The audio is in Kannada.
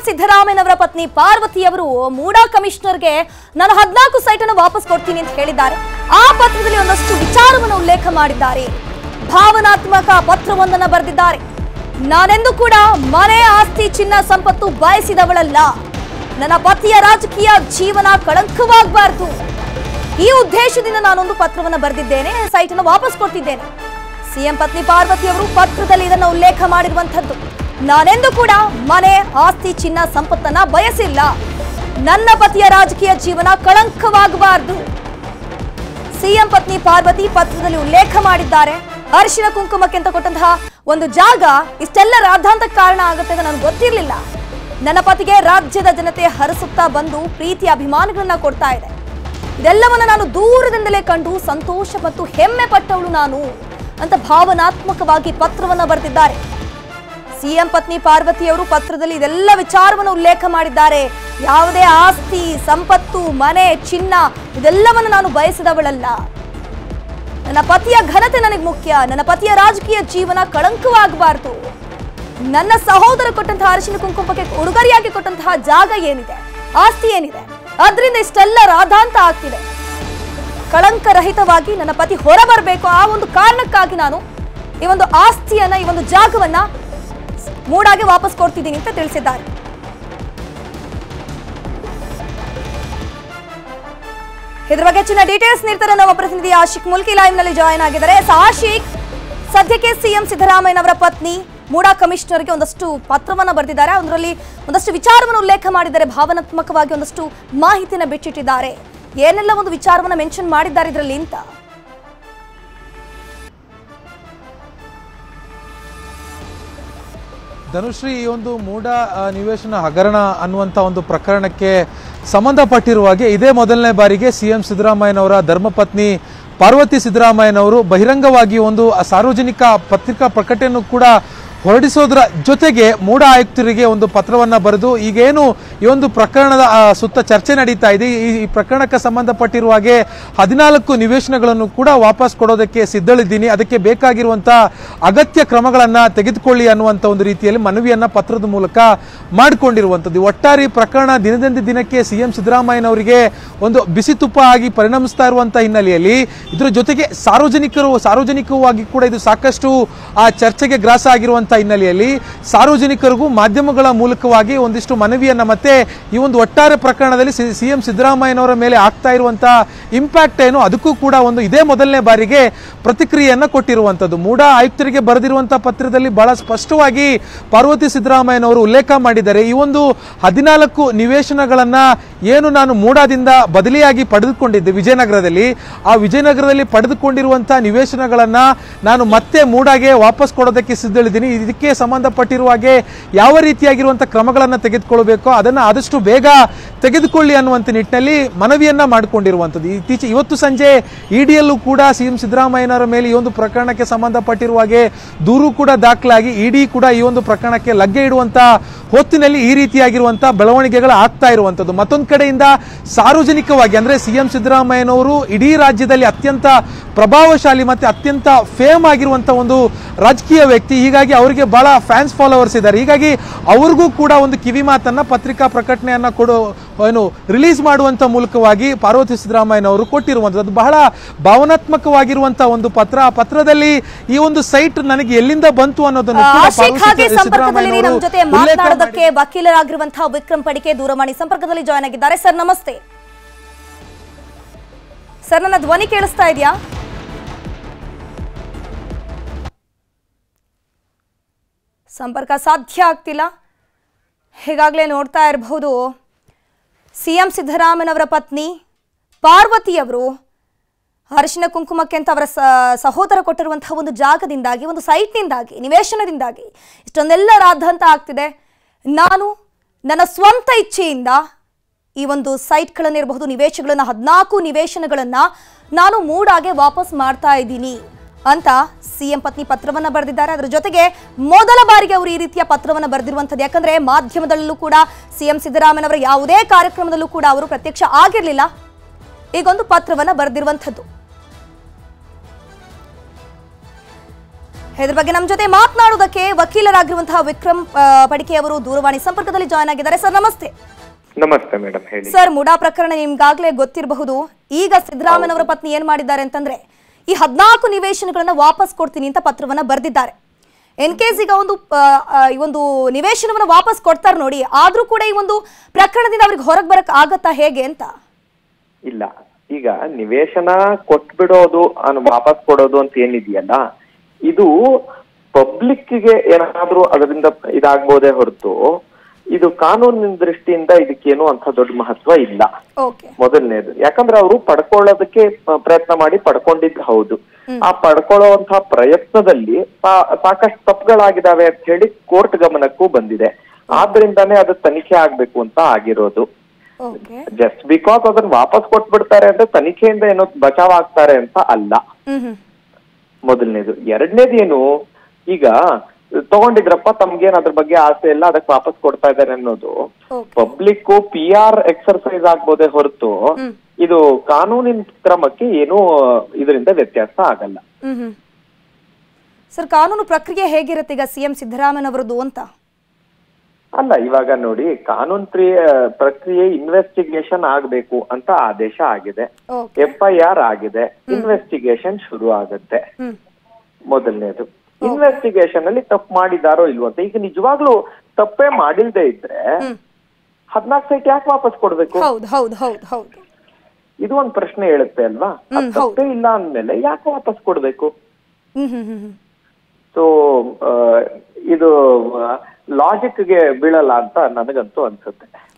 ಸಿದ್ದರಾಮಯ್ಯನವರ ಪತ್ನಿ ಪಾರ್ವತಿಯವರು ಮೂಡಾ ಕಮಿಷನರ್ಗೆ ನಾನು ಹದಿನಾಲ್ಕು ಸೈಟ್ ಅನ್ನು ವಾಪಸ್ ಕೊಡ್ತೀನಿ ಅಂತ ಹೇಳಿದ್ದಾರೆ ಆ ಪತ್ರದಲ್ಲಿ ಒಂದಷ್ಟು ವಿಚಾರವನ್ನು ಉಲ್ಲೇಖ ಮಾಡಿದ್ದಾರೆ ಭಾವನಾತ್ಮಕ ಪತ್ರವೊಂದನ್ನು ಬರೆದಿದ್ದಾರೆ ನಾನೆಂದು ಕೂಡ ಮನೆ ಆಸ್ತಿ ಚಿನ್ನ ಸಂಪತ್ತು ಬಯಸಿದವಳಲ್ಲ ನನ್ನ ಪತಿಯ ರಾಜಕೀಯ ಜೀವನ ಕಳಂಕವಾಗಬಾರದು ಈ ಉದ್ದೇಶದಿಂದ ನಾನೊಂದು ಪತ್ರವನ್ನು ಬರೆದಿದ್ದೇನೆ ಸೈಟ್ ಅನ್ನು ವಾಪಸ್ ಕೊಡ್ತಿದ್ದೇನೆ ಸಿಎಂ ಪತ್ನಿ ಪಾರ್ವತಿ ಅವರು ಪತ್ರದಲ್ಲಿ ಇದನ್ನು ಉಲ್ಲೇಖ ಮಾಡಿರುವಂತದ್ದು ನಾನೆಂದು ಕೂಡ ಮನೆ ಆಸ್ತಿ ಚಿನ್ನ ಸಂಪತ್ತನ್ನ ಬಯಸಿಲ್ಲ ನನ್ನ ಪತಿಯ ರಾಜಕೀಯ ಜೀವನ ಕಳಂಕವಾಗಬಾರದು ಸಿಎಂ ಪತ್ನಿ ಪಾರ್ವತಿ ಪತ್ರದಲ್ಲಿ ಉಲ್ಲೇಖ ಮಾಡಿದ್ದಾರೆ ಅರಿಶಿನ ಕುಂಕುಮಕ್ಕೆ ಅಂತ ಕೊಟ್ಟಂತಹ ಒಂದು ಜಾಗ ಇಷ್ಟೆಲ್ಲ ರಾಧಾಂತಕ್ಕೆ ಕಾರಣ ಆಗುತ್ತೆ ಅಂತ ನನಗೆ ಗೊತ್ತಿರಲಿಲ್ಲ ನನ್ನ ಪತಿಗೆ ರಾಜ್ಯದ ಜನತೆ ಹರಸುತ್ತಾ ಬಂದು ಪ್ರೀತಿ ಅಭಿಮಾನಗಳನ್ನ ಕೊಡ್ತಾ ಇದೆ ಇದೆಲ್ಲವನ್ನ ನಾನು ದೂರದಿಂದಲೇ ಕಂಡು ಸಂತೋಷ ಮತ್ತು ಹೆಮ್ಮೆ ಪಟ್ಟವಳು ನಾನು ಅಂತ ಭಾವನಾತ್ಮಕವಾಗಿ ಪತ್ರವನ್ನ ಬರೆದಿದ್ದಾರೆ ಸಿಎಂ ಪತ್ನಿ ಪಾರ್ವತಿಯವರು ಪತ್ರದಲ್ಲಿ ಇದೆಲ್ಲ ವಿಚಾರವನ್ನು ಉಲ್ಲೇಖ ಮಾಡಿದ್ದಾರೆ ಯಾವುದೇ ಆಸ್ತಿ ಸಂಪತ್ತು ಮನೆ ಚಿನ್ನ ಇದೆಲ್ಲವನ್ನು ನಾನು ಬಯಸಿದವಳಲ್ಲ ನನ್ನ ಪತಿಯ ಘನತೆ ನನಗೆ ಮುಖ್ಯ ನನ್ನ ಪತಿಯ ರಾಜಕೀಯ ಜೀವನ ಕಳಂಕವಾಗಬಾರದು ನನ್ನ ಸಹೋದರ ಕೊಟ್ಟಂತಹ ಅರಿಶಿನ ಕುಂಕುಮಕ್ಕೆ ಉಡುಗೊರೆಯಾಗಿ ಕೊಟ್ಟಂತಹ ಜಾಗ ಏನಿದೆ ಆಸ್ತಿ ಏನಿದೆ ಅದರಿಂದ ಇಷ್ಟೆಲ್ಲ ರಾಧಾಂತ ಆಗ್ತಿದೆ ಕಳಂಕರಹಿತವಾಗಿ ನನ್ನ ಪತಿ ಹೊರಬರಬೇಕು ಆ ಒಂದು ಕಾರಣಕ್ಕಾಗಿ ನಾನು ಈ ಒಂದು ಆಸ್ತಿಯನ್ನ ಈ ಒಂದು ಜಾಗವನ್ನ ಮೂಡಾಗೆ ವಾಪಸ್ ಕೊಡ್ತಿದ್ದೀನಿ ಅಂತ ತಿಳಿಸಿದ್ದಾರೆ ಇದ್ರ ಬಗ್ಗೆ ಹೆಚ್ಚಿನ ಡೀಟೇಲ್ಸ್ ನೀಡ್ತಾರೆ ನಮ್ಮ ಪ್ರತಿನಿಧಿ ಆಶಿಕ್ ಮುಲ್ಕಿ ಲೈವ್ ನಲ್ಲಿ ಜಾಯ್ನ್ ಆಗಿದ್ದಾರೆ ಎಸ್ ಆಶಿಕ್ ಸದ್ಯಕ್ಕೆ ಸಿಎಂ ಸಿದ್ದರಾಮಯ್ಯನವರ ಪತ್ನಿ ಮೂಡಾ ಕಮಿಷನರ್ಗೆ ಒಂದಷ್ಟು ಪತ್ರವನ್ನ ಬರೆದಿದ್ದಾರೆ ಅದರಲ್ಲಿ ಒಂದಷ್ಟು ವಿಚಾರವನ್ನು ಉಲ್ಲೇಖ ಮಾಡಿದ್ದಾರೆ ಭಾವನಾತ್ಮಕವಾಗಿ ಒಂದಷ್ಟು ಮಾಹಿತಿನ ಬಿಟ್ಟಿಟ್ಟಿದ್ದಾರೆ ಏನೆಲ್ಲ ಒಂದು ವಿಚಾರವನ್ನ ಮೆನ್ಷನ್ ಮಾಡಿದ್ದಾರೆ ಇದರಲ್ಲಿ ಅಂತ ಧನುಶ್ರೀ ಈ ಒಂದು ಮೂಡ ಆ, ನಿವೇಶನ ಹಗರಣ ಅನ್ನುವಂಥ ಒಂದು ಪ್ರಕರಣಕ್ಕೆ ಸಂಬಂಧಪಟ್ಟಿರುವ ಹಾಗೆ ಇದೇ ಮೊದಲನೇ ಬಾರಿಗೆ ಸಿ ಎಂ ಸಿದ್ದರಾಮಯ್ಯನವರ ಧರ್ಮಪತ್ನಿ ಪಾರ್ವತಿ ಸಿದ್ದರಾಮಯ್ಯನವರು ಬಹಿರಂಗವಾಗಿ ಒಂದು ಸಾರ್ವಜನಿಕ ಪತ್ರಿಕಾ ಪ್ರಕಟಣೆಯನ್ನು ಕೂಡ ಹೊರಡಿಸೋದ್ರ ಜೊತೆಗೆ ಮೂಡ ಆಯುಕ್ತರಿಗೆ ಒಂದು ಪತ್ರವನ್ನ ಬರೆದು ಈಗೇನು ಈ ಒಂದು ಪ್ರಕರಣದ ಆ, ಸುತ್ತ ಚರ್ಚೆ ನಡೀತಾ ಇದೆ ಈ ಈ ಪ್ರಕರಣಕ್ಕೆ ಸಂಬಂಧಪಟ್ಟಿರುವ ಹಾಗೆ ಹದಿನಾಲ್ಕು ನಿವೇಶನಗಳನ್ನು ಕೂಡ ವಾಪಸ್ ಕೊಡೋದಕ್ಕೆ ಸಿದ್ಧಳಿದ್ದೀನಿ ಅದಕ್ಕೆ ಬೇಕಾಗಿರುವಂತ ಅಗತ್ಯ ಕ್ರಮಗಳನ್ನ ತೆಗೆದುಕೊಳ್ಳಿ ಅನ್ನುವಂಥ ಒಂದು ರೀತಿಯಲ್ಲಿ ಮನವಿಯನ್ನ ಪತ್ರದ ಮೂಲಕ ಮಾಡಿಕೊಂಡಿರುವಂಥದ್ದು ಒಟ್ಟಾರೆ ಈ ಪ್ರಕರಣ ದಿನದಿಂದ ದಿನಕ್ಕೆ ಸಿಎಂ ಸಿದ್ದರಾಮಯ್ಯನವರಿಗೆ ಒಂದು ಬಿಸಿ ತುಪ್ಪ ಆಗಿ ಪರಿಣಮಿಸ್ತಾ ಇರುವಂತ ಹಿನ್ನೆಲೆಯಲ್ಲಿ ಇದರ ಜೊತೆಗೆ ಸಾರ್ವಜನಿಕರು ಸಾರ್ವಜನಿಕವಾಗಿ ಕೂಡ ಇದು ಸಾಕಷ್ಟು ಆ ಚರ್ಚೆಗೆ ಗ್ರಾಸ ಆಗಿರುವಂತ ಹಿನ್ನೆಲೆಯಲ್ಲಿ ಸಾರ್ವಜನಿಕರಿಗೂ ಮಾಧ್ಯಮಗಳ ಮೂಲಕವಾಗಿ ಒಂದಿಷ್ಟು ಮನವಿಯನ್ನ ಮತ್ತೆ ಈ ಒಂದು ಒಟ್ಟಾರೆ ಪ್ರಕರಣದಲ್ಲಿ ಸಿಎಂ ಸಿದ್ದರಾಮಯ್ಯನವರ ಮೇಲೆ ಆಗ್ತಾ ಇರುವಂತ ಇಂಪ್ಯಾಕ್ಟ್ ಏನು ಅದಕ್ಕೂ ಕೂಡ ಒಂದು ಇದೇ ಮೊದಲನೇ ಬಾರಿಗೆ ಪ್ರತಿಕ್ರಿಯೆಯನ್ನ ಕೊಟ್ಟಿರುವಂತದ್ದು ಮೂಡ ಆಯುಕ್ತರಿಗೆ ಬರೆದಿರುವಂತಹ ಪತ್ರದಲ್ಲಿ ಬಹಳ ಸ್ಪಷ್ಟವಾಗಿ ಪಾರ್ವತಿ ಸಿದ್ದರಾಮಯ್ಯನವರು ಉಲ್ಲೇಖ ಮಾಡಿದ್ದಾರೆ ಈ ಒಂದು ಹದಿನಾಲ್ಕು ನಿವೇಶನಗಳನ್ನ ಏನು ನಾನು ಮೂಡಾದಿಂದ ಬದಲಿಯಾಗಿ ಪಡೆದುಕೊಂಡಿದ್ದೆ ವಿಜಯನಗರದಲ್ಲಿ ಆ ವಿಜಯನಗರದಲ್ಲಿ ಪಡೆದುಕೊಂಡಿರುವಂತಹ ನಿವೇಶನಗಳನ್ನ ನಾನು ಮತ್ತೆ ಮೂಡಾಗೆ ವಾಪಸ್ ಕೊಡೋದಕ್ಕೆ ಸಿದ್ಧಳಿದ್ದೀನಿ ಇದಕ್ಕೆ ಸಂಬಂಧಪಟ್ಟಿರುವ ಹಾಗೆ ಯಾವ ರೀತಿಯಾಗಿರುವಂತಹ ಕ್ರಮಗಳನ್ನ ತೆಗೆದುಕೊಳ್ಬೇಕೋ ಅದನ್ನ ಆದಷ್ಟು ಬೇಗ ತೆಗೆದುಕೊಳ್ಳಿ ಅನ್ನುವಂಥ ನಿಟ್ಟಿನಲ್ಲಿ ಮನವಿಯನ್ನ ಮಾಡಿಕೊಂಡಿರುವಂಥದ್ದು ಇತ್ತೀಚೆ ಇವತ್ತು ಸಂಜೆ ಇಡಿಯಲ್ಲೂ ಕೂಡ ಸಿಎಂ ಸಿದ್ದರಾಮಯ್ಯನವರ ಮೇಲೆ ಈ ಒಂದು ಪ್ರಕರಣಕ್ಕೆ ಸಂಬಂಧಪಟ್ಟಿರುವ ಹಾಗೆ ದೂರು ಕೂಡ ದಾಖಲಾಗಿ ಇಡಿ ಕೂಡ ಈ ಒಂದು ಪ್ರಕರಣಕ್ಕೆ ಲಗ್ಗೆ ಇಡುವಂತ ಹೊತ್ತಿನಲ್ಲಿ ಈ ರೀತಿಯಾಗಿರುವಂತಹ ಬೆಳವಣಿಗೆಗಳು ಆಗ್ತಾ ಇರುವಂತದ್ದು ಮತ್ತೊಂದು ಕಡೆಯಿಂದ ಸಾರ್ವಜನಿಕವಾಗಿ ಅಂದ್ರೆ ಸಿಎಂ ಸಿದ್ದರಾಮಯ್ಯನವರು ಇಡೀ ರಾಜ್ಯದಲ್ಲಿ ಅತ್ಯಂತ ಪ್ರಭಾವಶಾಲಿ ಮತ್ತೆ ಅತ್ಯಂತ ಫೇಮ್ ಆಗಿರುವಂತ ಒಂದು ರಾಜಕೀಯ ವ್ಯಕ್ತಿ ಹೀಗಾಗಿ ಅವರಿಗೆ ಬಹಳ ಫ್ಯಾನ್ಸ್ ಫಾಲೋವರ್ಸ್ ಇದ್ದಾರೆ ಹೀಗಾಗಿ ಅವ್ರಿಗೂ ಕೂಡ ಒಂದು ಕಿವಿ ಮಾತನ್ನ ಪತ್ರಿಕಾ ಪ್ರಕಟಣೆಯನ್ನ ಕೊಡು ಏನು ರಿಲೀಸ್ ಮಾಡುವಂತ ಮೂಲಕವಾಗಿ ಪಾರ್ವತಿ ಸಿದ್ದರಾಮಯ್ಯನವರು ಕೊಟ್ಟಿರುವಂತದ್ದು ಅದು ಬಹಳ ಭಾವನಾತ್ಮಕವಾಗಿರುವಂತಹ ಒಂದು ಪತ್ರ ಆ ಪತ್ರದಲ್ಲಿ ಈ ಒಂದು ಸೈಟ್ ನನಗೆ ಎಲ್ಲಿಂದ ಬಂತು ಅನ್ನೋದನ್ನು ಕೂಡ ಆಶಿಕ್ ಹಾಗೆ ಪಾರ್ವತಿ ಸಂಪರ್ಕದಲ್ಲಿ ನಮ್ಮ ಜೊತೆ ಸಿದ್ದರಾಮಯ್ಯನವರು ಉಲ್ಲೇಖ ಮಾಡಿ- ಮಾತನಾಡೋದಕ್ಕೆ ವಕೀಲರಾಗಿರುವಂತಹ ವಿಕ್ರಮ್ ಪಡಿಕೆ ದೂರವಾಣಿ ಸಂಪರ್ಕದಲ್ಲಿ ಜಾಯ್ನ್ ಆಗಿದ್ದಾರೆ ಸರ್ ನಮಸ್ತೆ ಸರ್ ನನ್ನ ಧ್ವನಿ ಕೇಳಿಸ್ತಾ ಇದೆಯಾ ಸಂಪರ್ಕ ಸಾಧ್ಯ ಆಗ್ತಿಲ್ಲ ಈಗಾಗಲೇ ನೋಡ್ತಾ ಇರಬಹುದು ಸಿ ಎಂ ಸಿದ್ದರಾಮಯ್ಯನವರ ಪತ್ನಿ ಪಾರ್ವತಿಯವರು ಅರಿಶಿನ ಕುಂಕುಮಕ್ಕೆ ಅಂತ ಅವರ ಸ- ಸಹೋದರ ಕೊಟ್ಟಿರುವಂತಹ ಒಂದು ಜಾಗದಿಂದಾಗಿ ಒಂದು ಸೈಟ್ನಿಂದಾಗಿ ನಿವೇಶನದಿಂದಾಗಿ ಇಷ್ಟೊಂದೆಲ್ಲ ರಾದ್ಧಾಂತ ಆಗ್ತಿದೆ ನಾನು ನನ್ನ ಸ್ವಂತ ಇಚ್ಛೆಯಿಂದ ಈ ಒಂದು ಸೈಟ್ಗಳನ್ನಿರಬಹುದು ನಿವೇಶನಗಳನ್ನ ಹದಿನಾಲ್ಕು ನಿವೇಶನಗಳನ್ನ ನಾನು ಮೂಡಾಗೆ ವಾಪಸ್ ಮಾಡ್ತಾ ಇದ್ದೀನಿ ಅಂತ ಸಿಎಂ ಪತ್ನಿ ಪತ್ರವನ್ನ ಬರೆದಿದ್ದಾರೆ ಅದರ ಜೊತೆಗೆ ಮೊದಲ ಬಾರಿಗೆ ಅವರು ಈ ರೀತಿಯ ಪತ್ರವನ್ನ ಬರೆದಿರುವಂಥದ್ದು ಯಾಕಂದ್ರೆ ಮಾಧ್ಯಮದಲ್ಲೂ ಕೂಡ ಸಿಎಂ ಸಿದ್ದರಾಮಯ್ಯನವರ ಯಾವುದೇ ಕಾರ್ಯಕ್ರಮದಲ್ಲೂ ಕೂಡ ಅವರು ಪ್ರತ್ಯಕ್ಷ ಆಗಿರಲಿಲ್ಲ ಈಗೊಂದು ಪತ್ರವನ್ನ ಬರೆದಿರುವಂಥದ್ದು ಇದ್ರ ಬಗ್ಗೆ ನಮ್ಮ ಜೊತೆ ಮಾತನಾಡೋದಕ್ಕೆ ವಕೀಲರಾಗಿರುವಂತಹ ವಿಕ್ರಮ್ ಆ, ಪಡಿಕೆ ಅವರು ದೂರವಾಣಿ ಸಂಪರ್ಕದಲ್ಲಿ ಜಾಯ್ನ್ ಆಗಿದ್ದಾರೆ ಸರ್ ನಮಸ್ತೆ ನಮಸ್ತೆ ಮೇಡಮ್ ಹೇಳಿ ಸರ್ ಮುಡಾ ಪ್ರಕರಣ ನಿಮ್ಗಾಗ್ಲೇ ಗೊತ್ತಿರಬಹುದು ಈಗ ಸಿದ್ದರಾಮಯ್ಯನವರ ಪತ್ನಿ ಏನ್ ಮಾಡಿದ್ದಾರೆ ಅಂತಂದ್ರೆ ಈ ಹದಿನಾಲ್ಕು ನಿವೇಶನಗಳನ್ನ ವಾಪಸ್ ಕೊಡ್ತೀನಿ ಅಂತ ಪತ್ರವನ್ನ ಬರೆದಿದ್ದಾರೆ ಇನ್ ಕೇಸ್ ಈಗ ಒಂದು ಆ, ಆ, ಈ ಒಂದು ನಿವೇಶನವನ್ನ ವಾಪಸ್ ಕೊಡ್ತಾರೆ ನೋಡಿ ಆದ್ರೂ ಕೂಡ ಈ ಒಂದು ಪ್ರಕರಣದಿಂದ ಅವ್ರಿಗೆ ಹೊರಗೆ ಬರಕ್ ಆಗತ್ತಾ ಹೇಗೆ ಅಂತ ಇಲ್ಲ ಈಗ ನಿವೇಶನ ಕೊಟ್ಬಿಡೋದು ಅನ್ ವಾಪಸ್ ಕೊಡೋದು ಅಂತ ಏನಿದೆಯಲ್ಲ ಇದು ಪಬ್ಲಿಕ್ ಗೆ ಏನಾದ್ರೂ ಅದರಿಂದ ಇದಾಗ್ಬೋದೇ ಹೊರತು ಇದು ಕಾನೂನಿನ ದೃಷ್ಟಿಯಿಂದ ಇದಕ್ಕೇನು ಅಂತ ದೊಡ್ಡ ಮಹತ್ವ ಇಲ್ಲ ಓಕೆ ಮೊದಲನೇದು ಯಾಕಂದ್ರೆ ಅವರು ಪಡ್ಕೊಳ್ಳೋದಕ್ಕೆ ಆ, ಪ್ರಯತ್ನ ಮಾಡಿ ಪಡ್ಕೊಂಡಿದ್ದು ಹೌದು ಆ ಪಡ್ಕೊಳ್ಳುವಂತಹ ಪ್ರಯತ್ನದಲ್ಲಿ ಸಾ- ಸಾಕಷ್ಟು ತಪ್ಪುಗಳಾಗಿದಾವೆ ಅಂತ ಹೇಳಿ ಕೋರ್ಟ್ ಗಮನಕ್ಕೂ ಬಂದಿದೆ ಆದ್ರಿಂದಾನೇ ಅದು ತನಿಖೆ ಆಗ್ಬೇಕು ಅಂತ ಆಗಿರೋದು ಓಕೆ ಜಸ್ಟ್ ಬಿಕಾಸ್ ಅದನ್ನ ವಾಪಸ್ ಕೊಟ್ಬಿಡ್ತಾರೆ ಅಂದ್ರೆ ತನಿಖೆಯಿಂದ ಏನೋ ಬಚಾವ್ ಆಗ್ತಾರೆ ಅಂತ ಅಲ್ಲ ಹ್ಮ್ ಹ್ಮ್ ಮೊದಲನೇದು ಎರಡನೇದೇನು ಈಗ ತಗೊಂಡಿದ್ರಪ್ಪ ತಮ್ಗೇನ್ ಅದ್ರ ಬಗ್ಗೆ ಆಸೆ ಇಲ್ಲ ಅದಕ್ಕೆ ವಾಪಸ್ ಕೊಡ್ತಾ ಇದ್ದಾರೆ ಅನ್ನೋದು okay public P R exercise ಆಗ್ಬೋದೇ ಹೊರತು ಹ್ಮ್. ಇದು ಕಾನೂನಿನ ಕ್ರಮಕ್ಕೆ ಏನೂ ಇದರಿಂದ ವ್ಯತ್ಯಾಸ ಆಗಲ್ಲ ಹ್ಮ್ ಹ್ಮ್ ಸರ್ ಕಾನೂನು ಪ್ರಕ್ರಿಯೆ ಹೇಗಿರುತ್ತೆ ಈಗ ಸಿಎಂ ಸಿದ್ದರಾಮಯ್ಯನವರದ್ದು ಅಂತ ಅಲ್ಲ ಇವಾಗ ನೋಡಿ ಕಾನೂನ್ ಪ್ರಿಯ ಪ್ರಕ್ರಿಯೆ ಇನ್ವೆಸ್ಟಿಗೇಷನ್ ಆಗ್ಬೇಕು ಅಂತ ಆದೇಶ ಆಗಿದೆ ಓಕೆ ಎಫ್ ಐ ಆರ್ ಆಗಿದೆ ಇನ್ವೆಸ್ಟಿಗೇಷನ್ ಶುರು ಆಗುತ್ತೆ ಹ್ಮ್ ಮೊದಲನೇದು ಇನ್ವೆಸ್ಟಿಗೇಷನ್ ಅಲ್ಲಿ ತಪ್ಪು ಮಾಡಿದಾರೋ ಇಲ್ವೋ ಅಂತ ಈಗ ನಿಜವಾಗ್ಲೂ ತಪ್ಪೇ ಮಾಡಿಲ್ದೇ ಇದ್ರೆ ಹ್ಮ್. ಹದ್ನಾಲ್ಕು ಸೈಟ್ ಯಾಕೆ ವಾಪಸ್ ಕೊಡ್ಬೇಕು ಹೌದು ಹೌದು ಹೌದು ಹೌದು ಇದು ಒಂದ್ ಪ್ರಶ್ನೆ ಹೇಳುತ್ತೆ ಅಲ್ವಾ ಅದ್ ಹ್ಮ್, ತಪ್ಪೇ ಇಲ್ಲ ಅಂದ್ಮೇಲೆ ಯಾಕೆ ವಾಪಸ್ ಕೊಡ್ಬೇಕು ಹ್ಮ್ ಹ್ಮ್ ಹ್ಮ್ ಹ್ಮ್ ಸೊ ಇದು ಲಾಜಿಕ್ ಗೆ ಬೀಳಲ್ಲ ಅಂತ ನನಗಂತೂ ಅನ್ಸುತ್ತೆ